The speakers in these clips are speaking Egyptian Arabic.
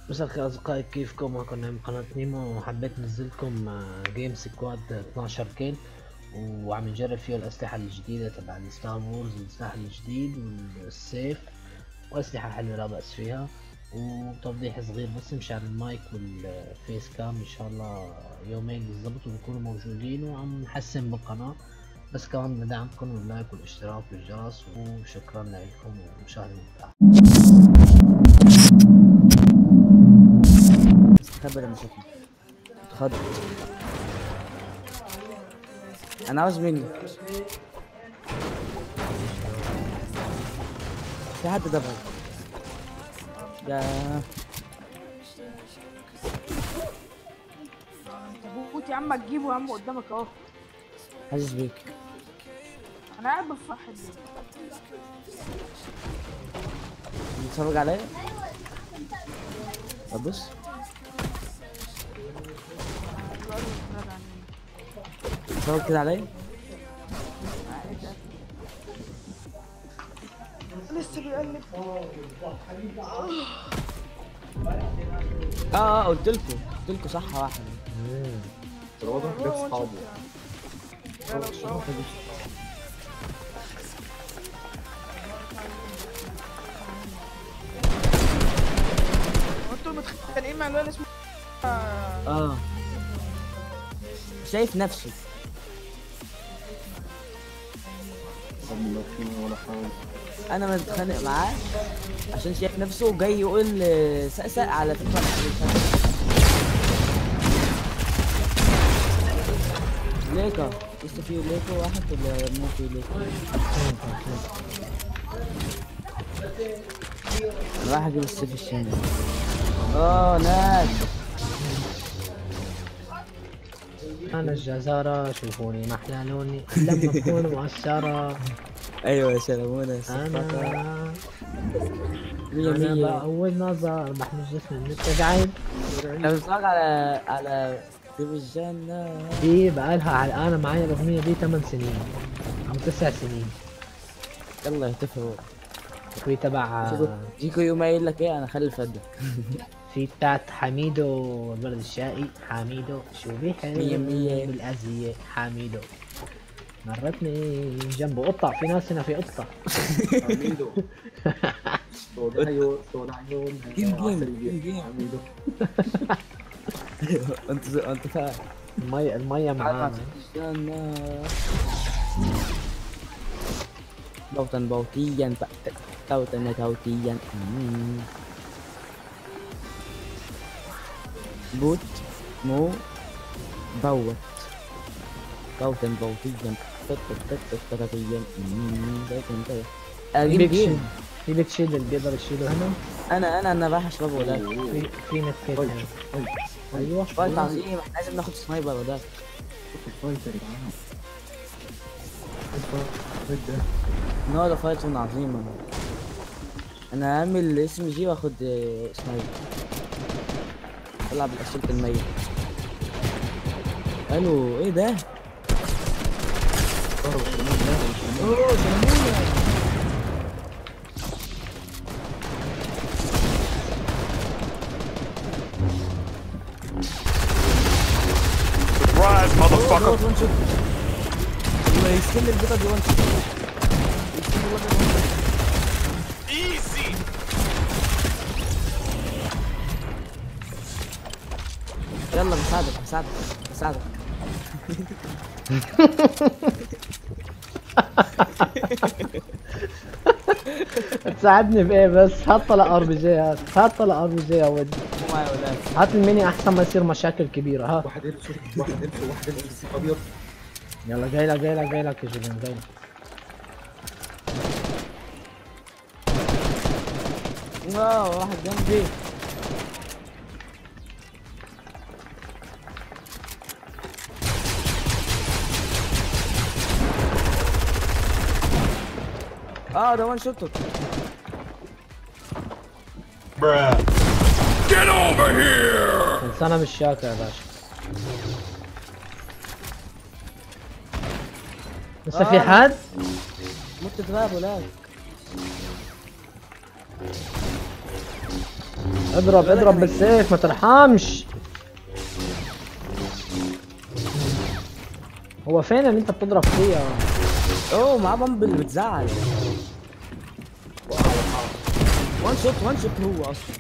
مساء الخير اصدقائي كيفكم معكم نايم قناة نيمو وحبيت انزلكم جيم سكواد 12 كيل وعم نجرب فيه الاسلحة الجديدة تبع الستار وورز السلاح الجديد والسيف واسلحة حلوة لا بأس فيها وتوضيح صغير بس مشان المايك والفيس كام ان شاء الله يومين بالضبط ونكونوا موجودين وعم نحسن بالقناة بس كمان بدعمكم باللايك والاشتراك والجرس وشكرا لكم ومشاهدة ممتعة استخبى لما شافني اتخض انا عاوز مني في حد دبل يا تابوت يا عم تجيبه يا عم قدامك اهو حاسس بيك انا قاعد بفرح دي بتتفرج عليا طب بص بتتفرج كده عليا لسه بيقلب اه اه قلت لكم قلت لكم صح واحده واضح جاب صحابه هو انتوا متخانقين مع الولد اسمه آه، اه شايف نفسه الله فينا ولا حول انا متخانق معاه عشان شايف نفسه وجاي يقول آه، سقسق على فكره أنا مش عارف. ليكا لسه في ليكا واحد ولا مو في ليكا راح اجيب السيف الشامل اه ناس انا الجزارة شوفوني محلى لوني لما اكون مقشرة ايوه يا سلامونة انا مية انا مية بأول نظر بحمل جسمي النت قاعد انا بتفرج على على سيف الجنة دي بقالها على انا معايا الاغنية دي 8 سنين او 9 سنين يلا اهتفوا في تبع جيكو يوم قايل لك ايه انا خلي فدك في بتاعت حميدو البلد الشقي حميدو شو بيحب مية مية. بالأزية حميدو مرتني جنبه قطة في ناس هنا في قطة حميدو سود عيون سود عيون جيم جيم، عسل جيم جيم. حميدو انت انت فاهم المية المية معانا الجنة بوتا بوتيا توتا توتيا مم. بوت مو بوت بوتا بوتيا تتتتتتتيا اجيب لك جيم في لك شيل اللي بيقدر يشيله هنا انا انا انا رايح اشرب ولا في في نكت هنا ايوه فايت عظيم احنا لازم ناخد سنايبر ولا فايتر يا جماعه النهارده فايت عظيمة انا هعمل اسم جي واخد آه، سنايبر العب الاسئلة المية الو ايه ده؟ اوه سلموني Surprise, motherfucker! وان شوت الله يستلم البيضة دي وان شوت يستلم البيضة دي وان شوت Easy! يلا بساعدك بساعدك بساعدك تساعدني بايه بس هات طلع ار بي جي هات هات طلع ار بي جي يا ولد مو معايا ولا هات الميني احسن ما يصير مشاكل كبيرة ها واحد يلبس واحد يلبس واحد يلبس ابيض يلا جاي لك جاي لك جاي لك يا جوليان جاي لك واو واحد جنبي اه ده وان شوت Bruh. Get over here! انسانة مش شاكة يا باشا لسه في آه. حد؟ مت تغاب ولاك اضرب اضرب بالسيف ما ترحمش هو فين اللي انت بتضرب فيه يا اوه معاه بامبل بتزعل وان شوت وان شوت هو اصلا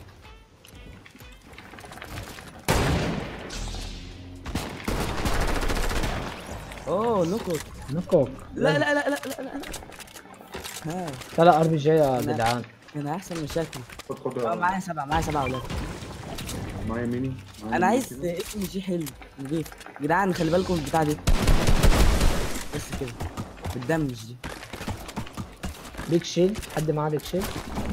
اوه نكت نكوك لا لا لا لا لا لا ها طلع ار بي جي يا جدعان كان احسن من شكلي خد خد اه معايا سبعة معايا سبعة اولاد معايا ميني معايا انا ميني عايز كده. اسم جي حلو نضيف جدعان خلي بالكم من البتاع دي بس كده بتدمج دي ليك شيلد حد معاه ليك شيلد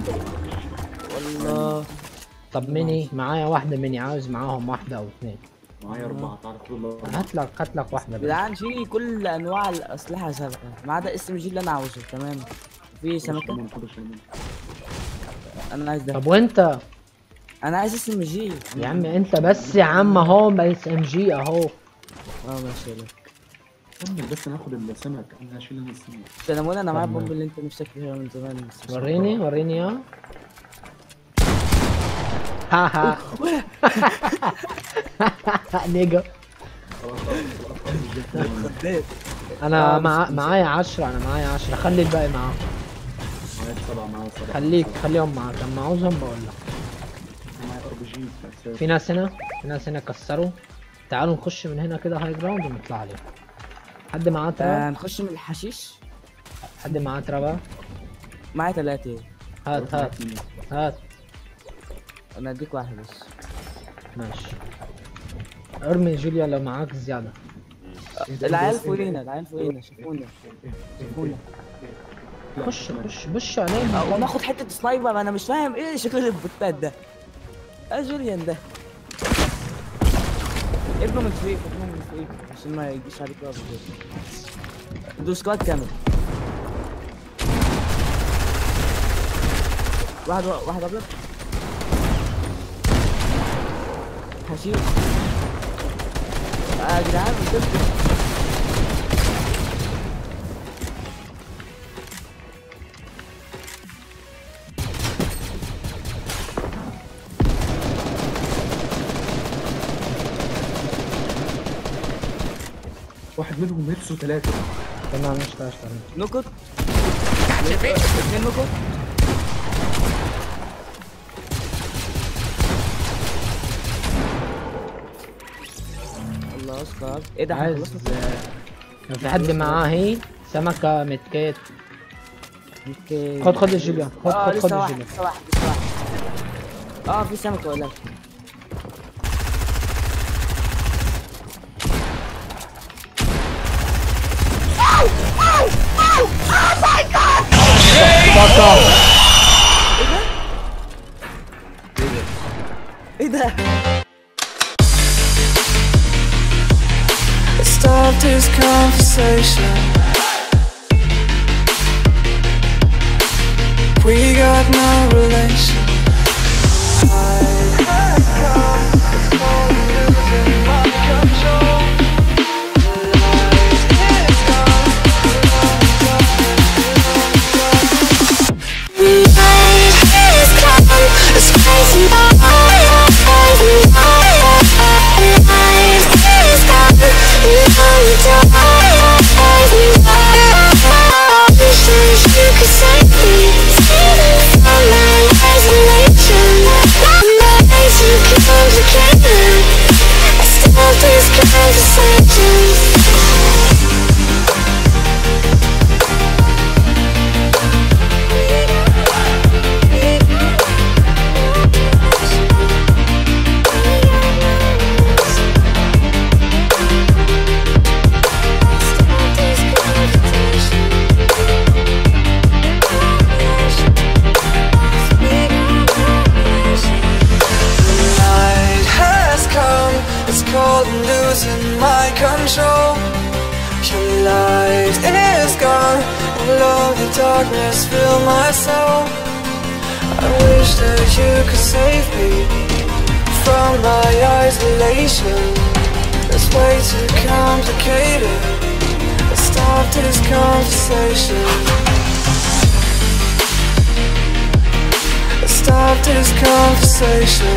والله طب ميني معايا واحدة ميني عاوز معاهم واحدة أو اثنين معايا أربعة تعرف خد الأربعة هات لك هات لك واحدة بس. جدعان في كل انواع الاسلحه سبعة ما عدا اس ام جي اللي انا عاوزه تمام في سمكه شلمون، خد الشلمون. انا عايز ده طب وانت انا عايز اس ام جي يا عم انت بس يا عم اهو اس ام جي اهو اه ماشي يلا كمل بس ناخد السمك انا هشيل انا السمك سلمون انا معايا طب البومب اللي انت نفسك فيها من زمان بس مش وريني وريني يا ها ها نيجا عارف. انا مع... معايا عشرة انا معايا عشرة خلي الباقي معاهم معايا سبعة معايا سبعة خليك خليهم معاك لما عاوزهم بقول لك معايا ار بي جي أساس. في ناس هنا في ناس هنا كسروا تعالوا نخش من هنا كده هاي جراوند ونطلع عليهم حد معاه آه ترى نخش من الحشيش حد معاه ترى معايا ثلاثة هات هات هات انا اديك واحد بس ماشي ارمي جوليا لو معاك زيادة العيال فوقينا العيال فوقينا شوفونا شوفونا خش خش بش عليهم او ناخد حتة سنايبر انا مش فاهم ايه شكل البوتات ده اه جوليان ده ابنه من فوق ابنه من فوق عشان ما يجيش عليك واحد دول سكواد كامل واحد واحد ابيض حشيش آه يا جدعان بجد واحد منهم هيتسو ثلاثة تمام اشتغل اشتغل نكت اتنين نكت الله اصلا ايه ده احنا عايز خلصنا لو في حد معاه هي سمكة متكيت اوكي. خد خد الجوليا خد اه خد خد لسه واحد الجوليا لسه واحد لسه واحد اه في سمكة ولا ايه ده؟ Stop this conversation. We got no relation. I have come for losing my control. Light is gone, It's crazy, you could save me Stealing from my isolation My days too complicated Stop this conversation Stop this Night has come, it's cold and losing my control. Your light is gone, alone the darkness fill my soul. I wish that you could save me from my isolation. It's way too complicated. Let's stop this conversation. Let's stop this conversation.